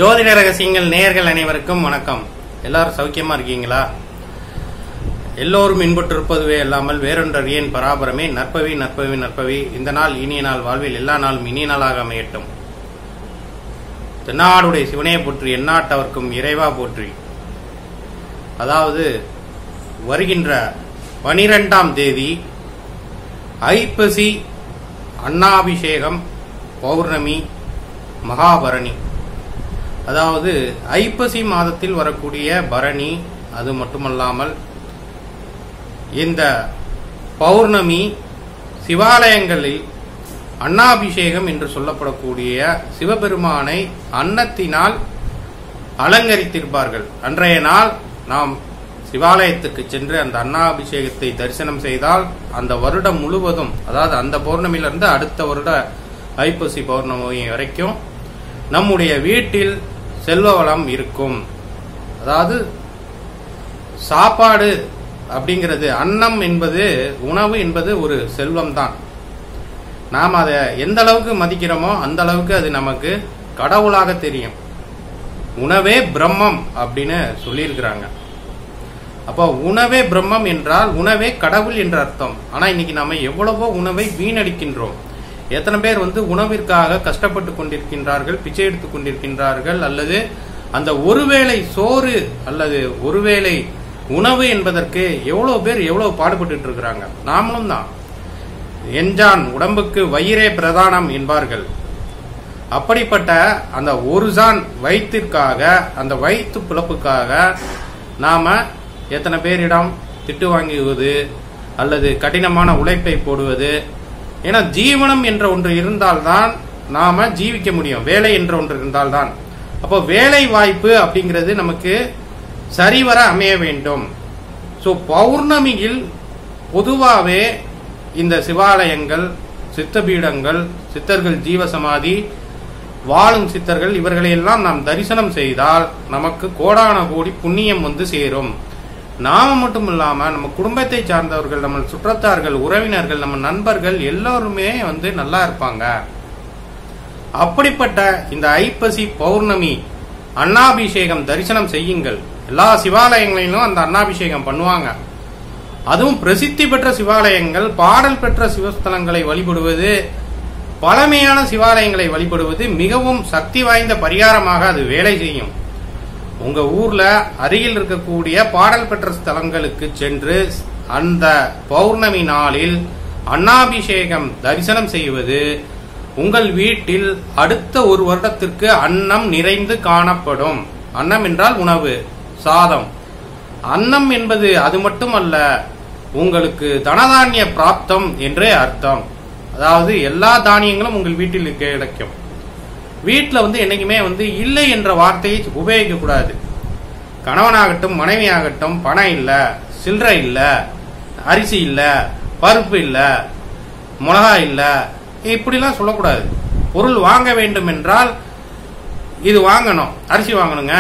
ஜோதிட ரகசியங்கள் நேயர்கள் அனைவருக்கும் வணக்கம் எல்லாரும் சௌக்கியமா இருக்கீங்களா எல்லோரும் இன்புற்றிருப்பதுவே அல்லாமல் வேறொன்றறியேன் பராபரமே நற்பவி நற்பவி நற்பவி இந்த நாள் இனிய நாள் வாழ்வில் எல்லா நாளும் இனிய நாளாக அமையட்டும் தென்னாடுடைய சிவனையை போற்றி எந்நாட்டவர்க்கும் இறைவா போற்றி அதாவது வருகின்ற பனிரெண்டாம் தேதி ஐப்பசி அன்னாபிஷேகம் பௌர்ணமி மகாபரணி அதாவது ஐப்பசி மாதத்தில் வரக்கூடிய பரணி அது மட்டுமல்லாமல் இந்த பௌர்ணமி சிவாலயங்களில் அன்னாபிஷேகம் என்று சொல்லப்படக்கூடிய சிவபெருமானை அன்னத்தினால் அலங்கரித்திருப்பார்கள் அன்றைய நாள் நாம் சிவாலயத்துக்கு சென்று அந்த அன்னாபிஷேகத்தை தரிசனம் செய்தால் அந்த வருடம் முழுவதும் அதாவது அந்த பௌர்ணமியிலிருந்து அடுத்த வருட ஐப்பசி பௌர்ணமி வரைக்கும் நம்முடைய வீட்டில் செல்வ வளம் இருக்கும் அதாவது சாப்பாடு அப்படிங்கிறது அன்னம் என்பது உணவு என்பது ஒரு செல்வம் தான் நாம் அதை எந்த அளவுக்கு மதிக்கிறோமோ அந்த அளவுக்கு அது நமக்கு கடவுளாக தெரியும் உணவே பிரம்மம் அப்படின்னு சொல்லியிருக்கிறாங்க அப்போ உணவே பிரம்மம் என்றால் உணவே கடவுள் என்ற அர்த்தம் ஆனா இன்னைக்கு நாம எவ்வளவோ உணவை வீணடிக்கின்றோம் எத்தனை பேர் வந்து உணவிற்காக கஷ்டப்பட்டு கொண்டிருக்கின்றார்கள் பிச்சை எடுத்துக் கொண்டிருக்கின்றார்கள் அல்லது அந்த ஒருவேளை சோறு அல்லது ஒருவேளை உணவு என்பதற்கு எவ்வளவு பேர் எவ்வளவு பாடுபட்டு இருக்கிறாங்க நாமளும் தான் என்ஜான் உடம்புக்கு வயிறே பிரதானம் என்பார்கள் அப்படிப்பட்ட அந்த ஒரு ஜான் வயிற்றிற்காக அந்த வயிற்று பிழப்புக்காக நாம எத்தனை பேரிடம் திட்டு வாங்குவது அல்லது கடினமான உழைப்பை போடுவது ஏன்னா ஜீவனம் என்ற ஒன்று இருந்தால்தான் நாம ஜீவிக்க முடியும் வேலை என்ற ஒன்று இருந்தால்தான் அப்போ வேலை வாய்ப்பு அப்படிங்கிறது நமக்கு சரிவர அமைய வேண்டும் ஸோ பௌர்ணமியில் பொதுவாகவே இந்த சிவாலயங்கள் சித்தபீடங்கள் சித்தர்கள் ஜீவசமாதி வாழும் சித்தர்கள் இவர்களையெல்லாம் நாம் தரிசனம் செய்தால் நமக்கு கோடான கோடி புண்ணியம் வந்து சேரும் நாம மட்டும் இல்லாம நம்ம குடும்பத்தை சார்ந்தவர்கள் நம்ம சுற்றத்தார்கள் உறவினர்கள் நம்ம நண்பர்கள் எல்லோருமே வந்து நல்லா இருப்பாங்க அப்படிப்பட்ட இந்த ஐப்பசி பௌர்ணமி அன்னாபிஷேகம் தரிசனம் செய்யுங்கள் எல்லா சிவாலயங்களிலும் அந்த அன்னாபிஷேகம் பண்ணுவாங்க அதுவும் பிரசித்தி பெற்ற சிவாலயங்கள் பாடல் பெற்ற சிவஸ்தலங்களை வழிபடுவது பழமையான சிவாலயங்களை வழிபடுவது மிகவும் சக்தி வாய்ந்த பரிகாரமாக அது வேலை செய்யும் உங்க ஊர்ல அருகில் இருக்கக்கூடிய பாடல் பெற்ற ஸ்தலங்களுக்கு சென்று அந்த பௌர்ணமி நாளில் அன்னாபிஷேகம் தரிசனம் செய்வது உங்கள் வீட்டில் அடுத்த ஒரு வருடத்திற்கு அன்னம் நிறைந்து காணப்படும் அன்னம் என்றால் உணவு சாதம் அன்னம் என்பது அது மட்டுமல்ல உங்களுக்கு தனதானிய பிராப்தம் என்றே அர்த்தம் அதாவது எல்லா தானியங்களும் உங்கள் வீட்டில் கிடைக்கும் வீட்டில் வந்து என்னைக்குமே வந்து இல்லை என்ற வார்த்தையை உபயோகிக்க கூடாது கணவனாகட்டும் மனைவியாகட்டும் பணம் இல்லை சில்லறை இல்லை அரிசி இல்லை பருப்பு இல்லை மிளகா இல்லை இப்படிலாம் சொல்லக்கூடாது பொருள் வாங்க வேண்டும் என்றால் இது வாங்கணும் அரிசி வாங்கணுங்க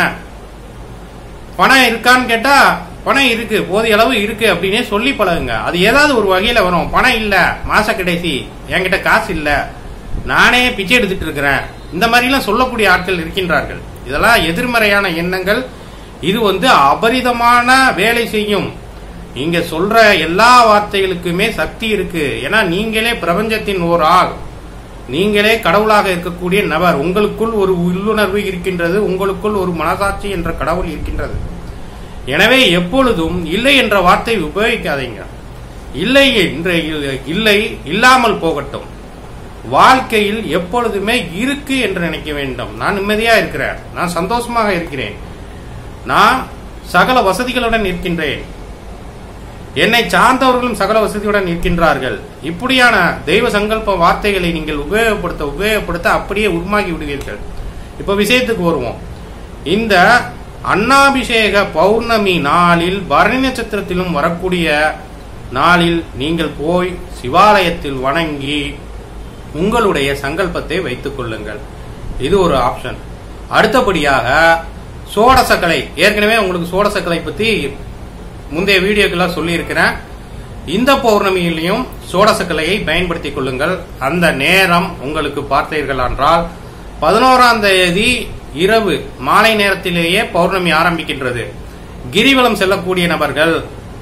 பணம் இருக்கான்னு கேட்டா பணம் இருக்கு போதிய அளவு இருக்கு அப்படின்னே சொல்லி பழகுங்க அது ஏதாவது ஒரு வகையில வரும் பணம் இல்ல மாச கடைசி என்கிட்ட காசு இல்ல நானே பிச்சை எடுத்துட்டு இருக்கிறேன் இந்த மாதிரி எல்லாம் சொல்லக்கூடிய ஆட்கள் இருக்கின்றார்கள் இதெல்லாம் எதிர்மறையான எண்ணங்கள் இது வந்து அபரிதமான வேலை செய்யும் நீங்க சொல்ற எல்லா வார்த்தைகளுக்குமே சக்தி இருக்கு ஏன்னா நீங்களே பிரபஞ்சத்தின் ஓர் ஆள் நீங்களே கடவுளாக இருக்கக்கூடிய நபர் உங்களுக்குள் ஒரு உள்ளுணர்வு இருக்கின்றது உங்களுக்குள் ஒரு மனசாட்சி என்ற கடவுள் இருக்கின்றது எனவே எப்பொழுதும் இல்லை என்ற வார்த்தை உபயோகிக்காதீங்க இல்லை என்ற இல்லை இல்லாமல் போகட்டும் வாழ்க்கையில் எப்பொழுதுமே இருக்கு என்று நினைக்க வேண்டும் நான் நிம்மதியா இருக்கிறேன் நான் சந்தோஷமாக இருக்கிறேன் நான் சகல வசதிகளுடன் இருக்கின்றேன் என்னை சார்ந்தவர்களும் சகல வசதியுடன் இருக்கின்றார்கள் இப்படியான தெய்வ சங்கல்ப வார்த்தைகளை நீங்கள் உபயோகப்படுத்த உபயோகப்படுத்த அப்படியே உருமாகி விடுவீர்கள் இப்ப விஷயத்துக்கு வருவோம் இந்த அன்னாபிஷேக பௌர்ணமி நாளில் பரணி நட்சத்திரத்திலும் வரக்கூடிய நாளில் நீங்கள் போய் சிவாலயத்தில் வணங்கி உங்களுடைய சங்கல்பத்தை வைத்துக் கொள்ளுங்கள் இது ஒரு ஆப்ஷன் அடுத்தபடியாக சோடசக்கலை ஏற்கனவே உங்களுக்கு சோடசக்கலை பத்தி முந்தைய வீடியோக்கெல்லாம் சொல்லியிருக்கிறேன் இந்த பௌர்ணமியிலையும் சோடசக்கலையை பயன்படுத்திக் கொள்ளுங்கள் அந்த நேரம் உங்களுக்கு பார்த்தீர்கள் என்றால் பதினோராம் தேதி இரவு மாலை நேரத்திலேயே பௌர்ணமி ஆரம்பிக்கின்றது கிரிவலம் செல்லக்கூடிய நபர்கள்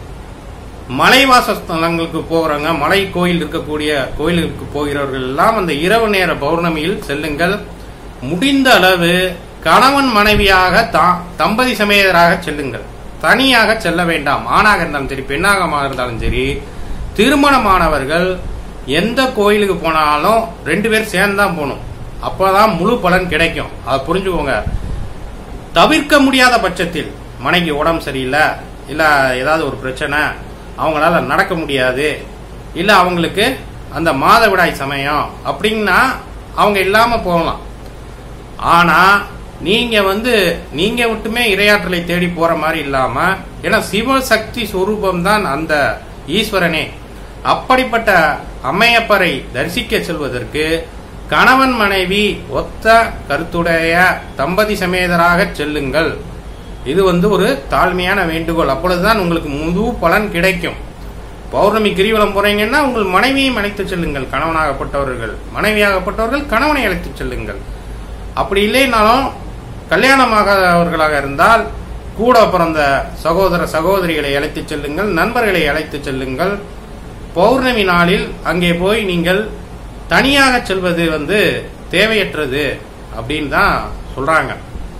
மலைவாச ஸ்தலங்களுக்கு போகிறவங்க மலை கோயில் இருக்கக்கூடிய கோயிலுக்கு போகிறவர்கள் எல்லாம் அந்த இரவு நேர பௌர்ணமியில் செல்லுங்கள் முடிந்த அளவு கணவன் மனைவியாக தா- தம்பதி சமேதராக செல்லுங்கள் தனியாக செல்ல வேண்டாம் ஆணாக இருந்தாலும் சரி பெண்ணாக இருந்தாலும் சரி திருமணமானவர்கள் எந்த கோயிலுக்கு போனாலும் ரெண்டு பேர் சேர்ந்து தான் போகணும் அப்பதான் முழு பலன் கிடைக்கும் அதை புரிஞ்சுக்கோங்க தவிர்க்க முடியாத பட்சத்தில் மனைக்கு உடம்பு சரியில்லை இல்ல ஏதாவது ஒரு பிரச்சனை அவங்களால நடக்க முடியாது இல்ல அவங்களுக்கு அந்த மாதவிடாய் சமயம் அப்படின்னா அவங்க இல்லாம போகலாம் ஆனா நீங்க வந்து நீங்க மட்டுமே இரையாற்றலை தேடி போற மாதிரி இல்லாம ஏன்னா சிவசக்தி சொரூபம் தான் அந்த ஈஸ்வரனே அப்படிப்பட்ட அம்மையப்பரை தரிசிக்க செல்வதற்கு கணவன் மனைவி ஒத்த கருத்துடைய தம்பதி சமேதராக செல்லுங்கள் இது வந்து ஒரு தாழ்மையான வேண்டுகோள் அப்பொழுதுதான் உங்களுக்கு முழு பலன் கிடைக்கும் பௌர்ணமி கிரிவலம் போறீங்கன்னா உங்கள் மனைவியையும் அழைத்து செல்லுங்கள் கணவனாகப்பட்டவர்கள் மனைவியாகப்பட்டவர்கள் கணவனை அழைத்து செல்லுங்கள் அப்படி இல்லைனாலும் கல்யாணமாகாதவர்களாக இருந்தால் கூட பிறந்த சகோதர சகோதரிகளை அழைத்துச் செல்லுங்கள் நண்பர்களை அழைத்துச் செல்லுங்கள் பௌர்ணமி நாளில் அங்கே போய் நீங்கள் தனியாக செல்வது வந்து தேவையற்றது அப்படின்னு தான் சொல்றாங்க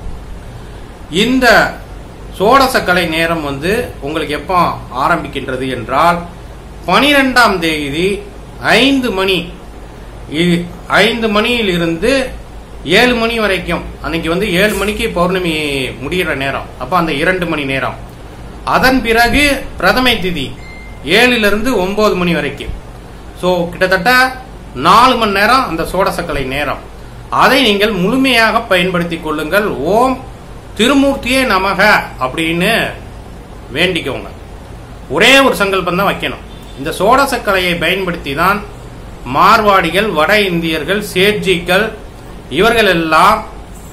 இந்த சோடசக்கலை நேரம் வந்து உங்களுக்கு எப்போ ஆரம்பிக்கின்றது என்றால் பனிரெண்டாம் தேதி ஐந்து மணி இ- ஐந்து மணியில் இருந்து ஏழு மணி வரைக்கும் அன்னைக்கு வந்து ஏழு மணிக்கு பௌர்ணமி முடிகிற நேரம் அப்ப அந்த இரண்டு மணி நேரம் அதன் பிறகு பிரதமை திதி ஏழுல இருந்து ஒன்பது மணி வரைக்கும் ஸோ கிட்டத்தட்ட நாலு மணி நேரம் அந்த சோடசக்கலை நேரம் அதை நீங்கள் முழுமையாக பயன்படுத்திக் கொள்ளுங்கள் ஓம் திருமூர்த்தியே நமக அப்படின்னு வேண்டிக்கோங்க ஒரே ஒரு சங்கல்பம் தான் வைக்கணும் இந்த சோடசக்கலையை பயன்படுத்தி தான் மார்வாடிகள் வட இந்தியர்கள் சேட்ஜிக்கள் இவர்கள் எல்லாம்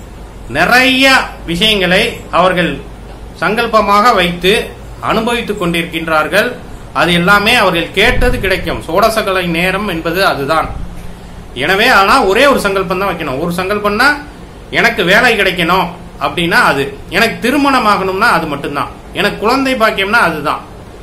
நிறைய விஷயங்களை அவர்கள் சங்கல்பமாக வைத்து அனுபவித்துக் கொண்டிருக்கின்றார்கள் அது எல்லாமே அவர்கள் கேட்டது கிடைக்கும் சோடசக்கலை நேரம் என்பது அதுதான் எனவே ஆனா ஒரே ஒரு சங்கல்பம் தான் வைக்கணும் ஒரு சங்கல்பம்னா எனக்கு வேலை கிடைக்கணும் அப்படின்னா அது எனக்கு திருமணம் ஆகணும்னா அது மட்டும்தான் எனக்கு குழந்தை பாக்கியம்னா அதுதான்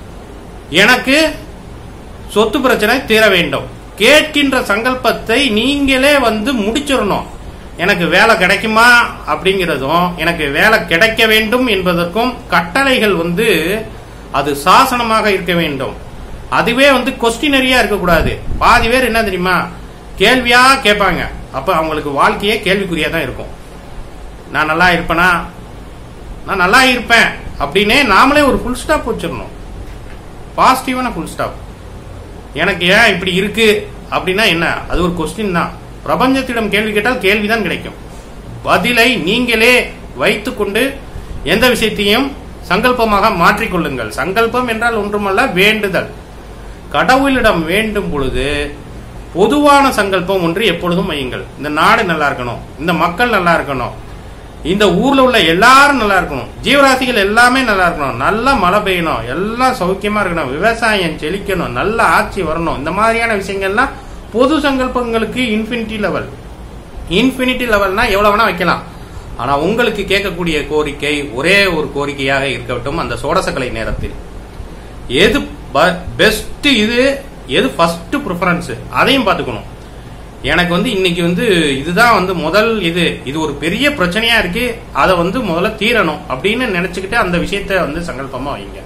எனக்கு சொத்து பிரச்சனை தீர வேண்டும் கேட்கின்ற சங்கல்பத்தை நீங்களே வந்து முடிச்சிடணும் எனக்கு வேலை கிடைக்குமா அப்படிங்கிறதும் எனக்கு வேலை கிடைக்க வேண்டும் என்பதற்கும் கட்டளைகள் வந்து அது சாசனமாக இருக்க வேண்டும் அதுவே வந்து கொஸ்டினரியா இருக்கக்கூடாது பாதி பேர் என்ன தெரியுமா கேள்வியா கேட்பாங்க அப்ப அவங்களுக்கு வாழ்க்கையே கேள்விக்குறியா தான் இருக்கும் நான் நல்லா இருப்பேனா நான் நல்லா இருப்பேன் அப்படின்னே நாமளே ஒரு ஃபுல் ஸ்டாப் வச்சிடணும் பாசிட்டிவான ஃபுல் ஸ்டாப் எனக்கு ஏன் இப்படி இருக்கு அப்படின்னா என்ன அது ஒரு கொஸ்டின் தான் பிரபஞ்சத்திடம் கேள்வி கேட்டால் கேள்விதான் கிடைக்கும் பதிலை நீங்களே வைத்துக்கொண்டு எந்த விஷயத்தையும் சங்கல்பமாக மாற்றிக்கொள்ளுங்கள் சங்கல்பம் என்றால் ஒன்றுமல்ல வேண்டுதல் கடவுளிடம் வேண்டும் பொழுது பொதுவான சங்கல்பம் ஒன்று எப்பொழுதும் வையுங்கள் இந்த நாடு நல்லா இருக்கணும் இந்த மக்கள் நல்லா இருக்கணும் இந்த ஊர்ல உள்ள எல்லாரும் நல்லா இருக்கணும் ஜீவராசிகள் எல்லாமே நல்லா இருக்கணும் நல்லா மழை பெய்யணும் எல்லாம் சௌக்கியமா இருக்கணும் விவசாயம் செழிக்கணும் நல்ல ஆட்சி வரணும் இந்த மாதிரியான விஷயங்கள்லாம் பொது சங்கல்பங்களுக்கு இன்ஃபினிட்டி லெவல் இன்ஃபினிட்டி லெவல்னா எவ்வளவு வேணா வைக்கலாம் ஆனா உங்களுக்கு கேட்கக்கூடிய கோரிக்கை ஒரே ஒரு கோரிக்கையாக இருக்கட்டும் அந்த சோடசக்கலை நேரத்தில் எது பெஸ்ட் இது எது ஃபர்ஸ்ட் ப்ரிஃபரன்ஸ் அதையும் பார்த்துக்கணும் எனக்கு வந்து இன்னைக்கு வந்து இதுதான் வந்து முதல் இது இது ஒரு பெரிய பிரச்சனையா இருக்கு அதை வந்து முதல்ல தீரணும் அப்படின்னு நினைச்சுக்கிட்டு அந்த விஷயத்தை வந்து சங்கல்பமா வைங்க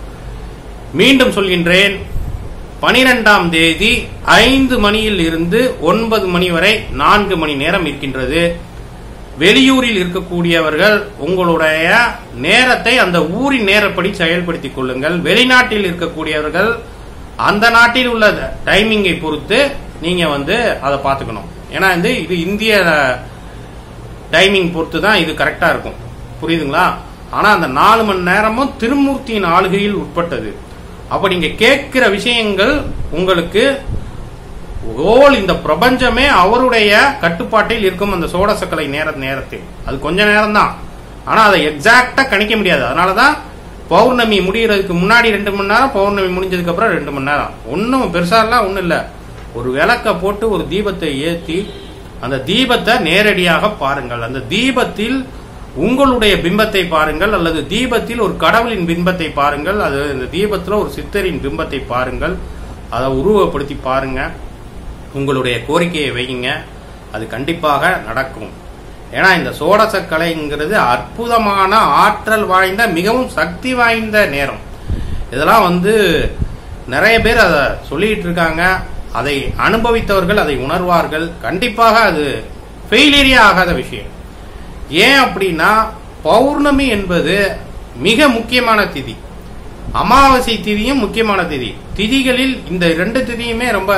மீண்டும் சொல்கின்றேன் பனிரெண்டாம் தேதி ஐந்து மணியில் இருந்து ஒன்பது மணி வரை நான்கு மணி நேரம் இருக்கின்றது வெளியூரில் இருக்கக்கூடியவர்கள் உங்களுடைய நேரத்தை அந்த ஊரின் நேரப்படி செயல்படுத்திக் கொள்ளுங்கள் வெளிநாட்டில் இருக்கக்கூடியவர்கள் அந்த நாட்டில் உள்ள டைமிங்கை பொறுத்து நீங்க வந்து அதை பார்த்துக்கணும் ஏன்னா வந்து இது இந்திய டைமிங் பொறுத்து தான் இது கரெக்டா இருக்கும் புரியுதுங்களா ஆனா அந்த நாலு மணி நேரமும் திருமூர்த்தியின் ஆளுகையில் உட்பட்டது அப்ப நீங்க கேட்கிற விஷயங்கள் உங்களுக்கு ஓல் இந்த பிரபஞ்சமே அவருடைய கட்டுப்பாட்டில் இருக்கும் அந்த சோடசக்கலை நேர நேரத்தில் அது கொஞ்ச நேரம் தான் ஆனா அதை எக்ஸாக்டா கணிக்க முடியாது அதனாலதான் பௌர்ணமி முடியறதுக்கு முன்னாடி ரெண்டு மணி நேரம் பௌர்ணமி முடிஞ்சதுக்கு அப்புறம் ரெண்டு மணி நேரம் ஒன்றும் பெருசாலாம் ஒன்றும் இல்லை ஒரு விளக்க போட்டு ஒரு தீபத்தை ஏற்றி அந்த தீபத்தை நேரடியாக பாருங்கள் அந்த தீபத்தில் உங்களுடைய பிம்பத்தை பாருங்கள் அல்லது தீபத்தில் ஒரு கடவுளின் பிம்பத்தை பாருங்கள் அது அந்த தீபத்தில் ஒரு சித்தரின் பிம்பத்தை பாருங்கள் அதை உருவப்படுத்தி பாருங்க உங்களுடைய கோரிக்கையை வையுங்க அது கண்டிப்பாக நடக்கும் ஏன்னா இந்த சோடச கலைங்கிறது அற்புதமான ஆற்றல் வாய்ந்த மிகவும் சக்தி வாய்ந்த நேரம் இதெல்லாம் வந்து நிறைய பேர் அதை சொல்லிட்டு இருக்காங்க அதை அனுபவித்தவர்கள் அதை உணர்வார்கள் கண்டிப்பாக அது ஃபெயிலியரே ஆகாத விஷயம் ஏன் அப்படின்னா பௌர்ணமி என்பது மிக முக்கியமான திதி அமாவாசை திதியும் முக்கியமான திதி திதிகளில் இந்த இரண்டு திதியுமே ரொம்ப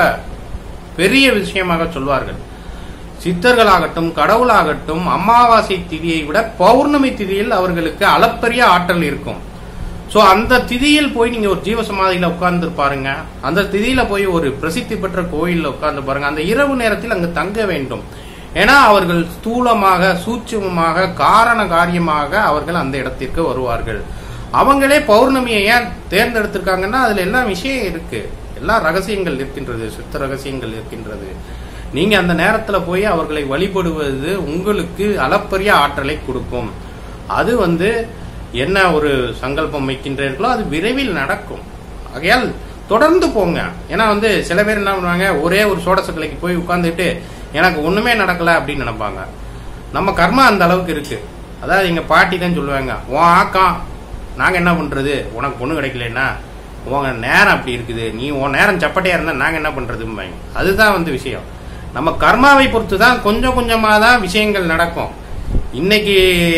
பெரிய விஷயமாக சொல்வார்கள் சித்தர்களாகட்டும் கடவுளாகட்டும் அமாவாசை திதியை விட பௌர்ணமி திதியில் அவர்களுக்கு அளப்பரிய ஆற்றல் இருக்கும் சோ அந்த திதியில் போய் நீங்க ஒரு ஜீவசமாதியில உட்கார்ந்து பாருங்க அந்த திதியில போய் ஒரு பிரசித்தி பெற்ற கோயில்ல உட்கார்ந்து பாருங்க அந்த இரவு நேரத்தில் அங்கு தங்க வேண்டும் ஏன்னா அவர்கள் ஸ்தூலமாக சூட்சுமமாக காரண காரியமாக அவர்கள் அந்த இடத்திற்கு வருவார்கள் அவங்களே பௌர்ணமியை ஏன் தேர்ந்தெடுத்திருக்காங்கன்னா அதுல எல்லா விஷயம் இருக்கு எல்லா ரகசியங்கள் இருக்கின்றது சுத்த ரகசியங்கள் இருக்கின்றது நீங்க அந்த நேரத்துல போய் அவர்களை வழிபடுவது உங்களுக்கு அளப்பரிய ஆற்றலை கொடுக்கும் அது வந்து என்ன ஒரு சங்கல்பம் வைக்கின்றீர்களோ அது விரைவில் நடக்கும் ஆகையால் தொடர்ந்து போங்க ஏன்னா வந்து சில பேர் என்ன பண்ணுவாங்க ஒரே ஒரு சோடச கிளைக்கு போய் உட்கார்ந்துட்டு எனக்கு ஒண்ணுமே நடக்கல அப்படின்னு நினைப்பாங்க நம்ம கர்மா அந்த அளவுக்கு இருக்கு அதாவது எங்க பாட்டி தான் சொல்லுவாங்க உன் ஆக்கம் நாங்க என்ன பண்றது உனக்கு பொண்ணு கிடைக்கலன்னா உங்க நேரம் அப்படி இருக்குது நீ உன் நேரம் சப்பட்டையா இருந்தா நாங்க என்ன பண்றதும்பாங்க அதுதான் வந்து விஷயம் நம்ம கர்மாவை பொறுத்து தான் கொஞ்சம் கொஞ்சமா தான் விஷயங்கள் நடக்கும் இன்னைக்கு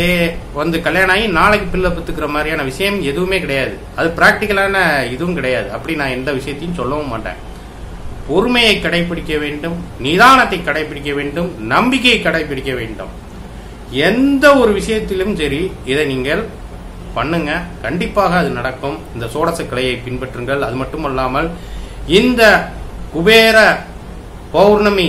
வந்து கல்யாணம் ஆகி நாளைக்கு பிள்ளை பெத்துக்கிற மாதிரியான விஷயம் எதுவுமே கிடையாது அது பிராக்டிக்கலான இதுவும் கிடையாது அப்படி நான் எந்த விஷயத்தையும் சொல்லவும் மாட்டேன் பொறுமையை கடைபிடிக்க வேண்டும் நிதானத்தை கடைபிடிக்க வேண்டும் நம்பிக்கையை கடைபிடிக்க வேண்டும் எந்த ஒரு விஷயத்திலும் சரி இதை நீங்கள் பண்ணுங்க கண்டிப்பாக அது நடக்கும் இந்த சோடச கலையை பின்பற்றுங்கள் அது மட்டுமல்லாமல் இந்த குபேர பௌர்ணமி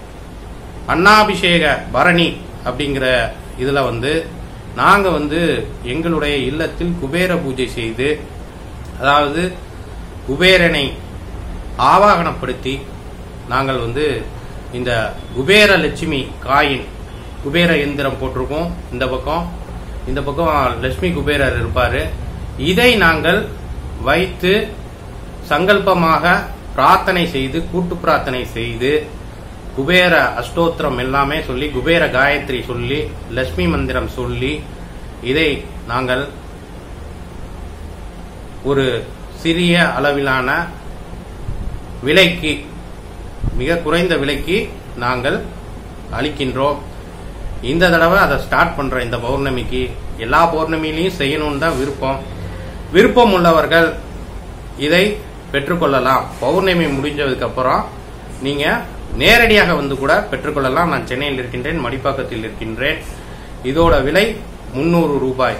அன்னாபிஷேக பரணி அப்படிங்கிற இதுல வந்து நாங்க வந்து எங்களுடைய இல்லத்தில் குபேர பூஜை செய்து அதாவது குபேரனை ஆவாகனப்படுத்தி நாங்கள் வந்து இந்த குபேர லட்சுமி காயின் குபேர எந்திரம் போட்டிருக்கோம் இந்த பக்கம் இந்த பக்கம் லட்சுமி குபேரர் இருப்பாரு இதை நாங்கள் வைத்து சங்கல்பமாக பிரார்த்தனை செய்து கூட்டு பிரார்த்தனை செய்து குபேர அஷ்டோத்திரம் எல்லாமே சொல்லி குபேர காயத்ரி சொல்லி லட்சுமி மந்திரம் சொல்லி இதை நாங்கள் ஒரு சிறிய அளவிலான விலைக்கு மிக குறைந்த விலைக்கு நாங்கள் அளிக்கின்றோம் இந்த தடவை அதை ஸ்டார்ட் பண்றோம் இந்த பௌர்ணமிக்கு எல்லா பௌர்ணமிலையும் செய்யணும்னு தான் விருப்பம் விருப்பம் உள்ளவர்கள் இதை பெற்றுக்கொள்ளலாம் பௌர்ணமி முடிஞ்சதுக்கு அப்புறம் நீங்க நேரடியாக வந்து கூட பெற்றுக்கொள்ளலாம் நான் சென்னையில் இருக்கின்றேன் மடிப்பாக்கத்தில் இருக்கின்றேன் இதோட விலை முன்னூறு ரூபாய்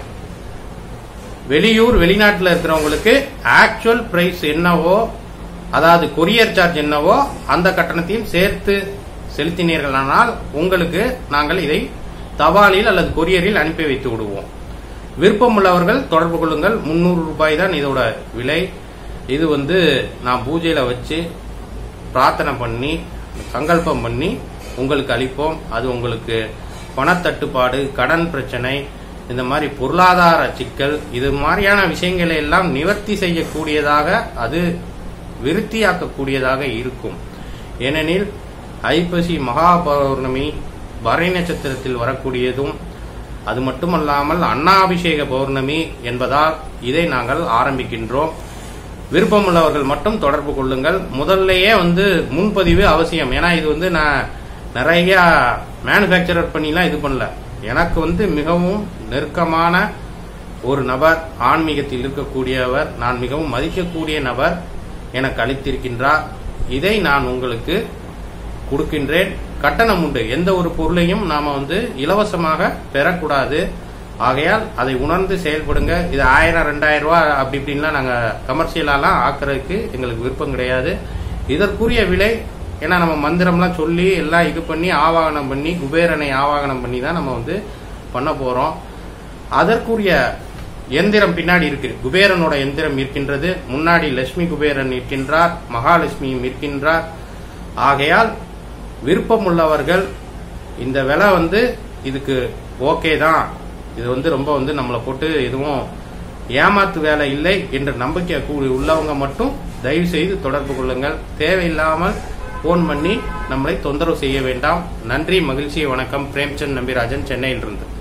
வெளியூர் வெளிநாட்டில் இருக்கிறவங்களுக்கு ஆக்சுவல் பிரைஸ் என்னவோ அதாவது கொரியர் சார்ஜ் என்னவோ அந்த கட்டணத்தையும் சேர்த்து செலுத்தினீர்களானால் உங்களுக்கு நாங்கள் இதை தபாலில் அல்லது கொரியரில் அனுப்பி வைத்து விடுவோம் விருப்பம் உள்ளவர்கள் தொடர்பு கொள்ளுங்கள் முன்னூறு ரூபாய் தான் இதோட விலை இது வந்து நான் பூஜையில வச்சு பிரார்த்தனை பண்ணி சங்கல்பம் பண்ணி உங்களுக்கு அளிப்போம் அது உங்களுக்கு பணத்தட்டுப்பாடு கடன் பிரச்சனை இந்த மாதிரி பொருளாதார சிக்கல் இது மாதிரியான விஷயங்களை எல்லாம் நிவர்த்தி செய்யக்கூடியதாக அது விருத்தியாக்கக்கூடியதாக இருக்கும் ஏனெனில் ஐப்பசி மகா பௌர்ணமி வரை நட்சத்திரத்தில் வரக்கூடியதும் அது மட்டுமல்லாமல் அன்னாபிஷேக பௌர்ணமி என்பதால் இதை நாங்கள் ஆரம்பிக்கின்றோம் விருப்பமுள்ளவர்கள் மட்டும் தொடர்பு கொள்ளுங்கள் முதல்லயே வந்து முன்பதிவு அவசியம் ஏன்னா இது வந்து நான் நிறைய மேனுஃபேக்சரர் பண்ணிலாம் இது பண்ணல எனக்கு வந்து மிகவும் நெருக்கமான ஒரு நபர் ஆன்மீகத்தில் இருக்கக்கூடியவர் நான் மிகவும் மதிக்கக்கூடிய நபர் எனக்கு அளித்திருக்கின்றார் இதை நான் உங்களுக்கு கொடுக்கின்றேன் கட்டணம் உண்டு எந்த ஒரு பொருளையும் நாம வந்து இலவசமாக பெறக்கூடாது ஆகையால் அதை உணர்ந்து செயல்படுங்க இது ஆயிரம் ரெண்டாயிரம் ரூபாய் அப்படி இப்படின்லாம் நாங்க கமர்ஷியலாலாம் ஆக்குறதுக்கு எங்களுக்கு விருப்பம் கிடையாது இதற்குரிய விலை ஏன்னா நம்ம மந்திரம்லாம் சொல்லி எல்லாம் இது பண்ணி ஆவாகனம் பண்ணி குபேரனை ஆவாகனம் பண்ணி தான் நம்ம வந்து பண்ண போறோம் அதற்குரிய எந்திரம் பின்னாடி இருக்கு குபேரனோட எந்திரம் இருக்கின்றது முன்னாடி லட்சுமி குபேரன் இருக்கின்றார் மகாலட்சுமியும் இருக்கின்றார் ஆகையால் விருப்பம் உள்ளவர்கள் இந்த விலை வந்து இதுக்கு ஓகே தான் இது வந்து ரொம்ப வந்து நம்மளை போட்டு எதுவும் ஏமாத்து வேலை இல்லை என்ற நம்பிக்கை கூடி உள்ளவங்க மட்டும் தயவு செய்து தொடர்பு கொள்ளுங்கள் தேவையில்லாமல் போன் பண்ணி நம்மளை தொந்தரவு செய்ய வேண்டாம் நன்றி மகிழ்ச்சி வணக்கம் பிரேம்சந்த் நம்பிராஜன் சென்னையிலிருந்து